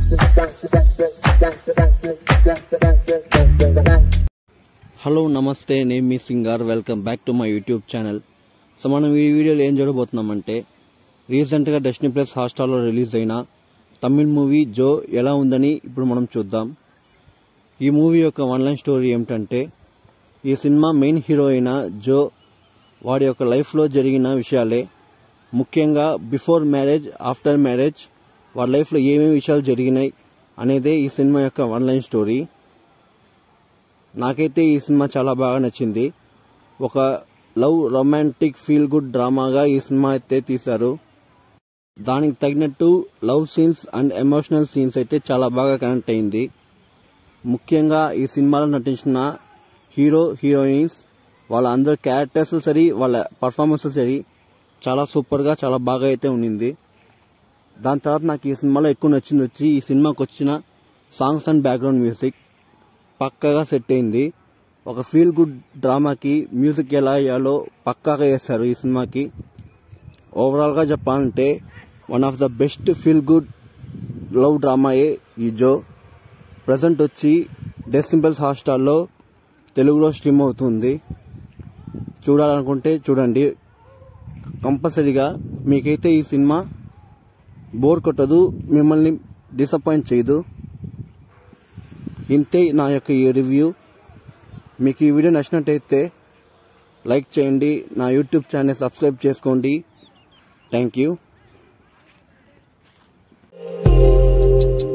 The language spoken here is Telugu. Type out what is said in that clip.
హలో నమస్తే నేను మీ Singar welcome back to my YouTube channel so మనం ఈ వీడియోలో ఏం చూడబోతున్నామంటే రీసెంట్గా డెస్టినీ ప్లస్ హాట్స్టార్లో రిలీజ్ అయిన తమిళ్ మూవీ జో ఎలా ఉందని ఇప్పుడు మనం చూద్దాం ఈ మూవీ యొక్క వన్ లైన్ స్టోరీ ఏమిటంటే ఈ సినిమా మెయిన్ హీరో అయిన జో వాడి యొక్క లైఫ్లో జరిగిన విషయాలే ముఖ్యంగా బిఫోర్ మ్యారేజ్ ఆఫ్టర్ మ్యారేజ్ వాడి లైఫ్లో ఏమేమి విషయాలు జరిగినాయి అనేదే ఈ సినిమా యొక్క వన్ లైన్ స్టోరీ నాకైతే ఈ సినిమా చాలా బాగా నచ్చింది ఒక లవ్ రొమాంటిక్ ఫీల్ గుడ్ డ్రామాగా ఈ సినిమా అయితే తీశారు దానికి తగినట్టు love scenes and emotional scenes అయితే చాలా బాగా కనెక్ట్ అయింది ముఖ్యంగా ఈ సినిమాలో నటించిన హీరో హీరోయిన్స్ వాళ్ళ అందరు క్యారెక్టర్స్ సరి వాళ్ళ పర్ఫార్మెన్స్ సరి చాలా సూపర్గా చాలా బాగా అయితే ఉండింది దాని తర్వాత నాకు ఈ సినిమాలో ఎక్కువ నచ్చింది వచ్చి ఈ సినిమాకి వచ్చిన సాంగ్స్ అండ్ బ్యాక్గ్రౌండ్ మ్యూజిక్ పక్కాగా సెట్ అయింది ఒక ఫీల్ గుడ్ డ్రామాకి మ్యూజిక్ ఎలా వేయాలో పక్కాగా వేస్తారు ఈ సినిమాకి ఓవరాల్గా చెప్పాలంటే one of the best feel good love డ్రామాయే ఈ జో ప్రజెంట్ వచ్చి డెస్టింపల్స్ హాట్స్టార్లో తెలుగులో స్ట్రీమ్ అవుతుంది చూడాలనుకుంటే చూడండి కంపల్సరీగా మీకైతే ఈ సినిమా బోర్ కొట్టదు మిమ్మల్ని డిసప్పాయింట్ చేయదు ఇంతే నా యొక్క ఈ రివ్యూ మీకు ఈ వీడియో నచ్చినట్టయితే లైక్ చేయండి నా యూట్యూబ్ ఛానల్ సబ్స్క్రైబ్ చేసుకోండి థ్యాంక్ యూ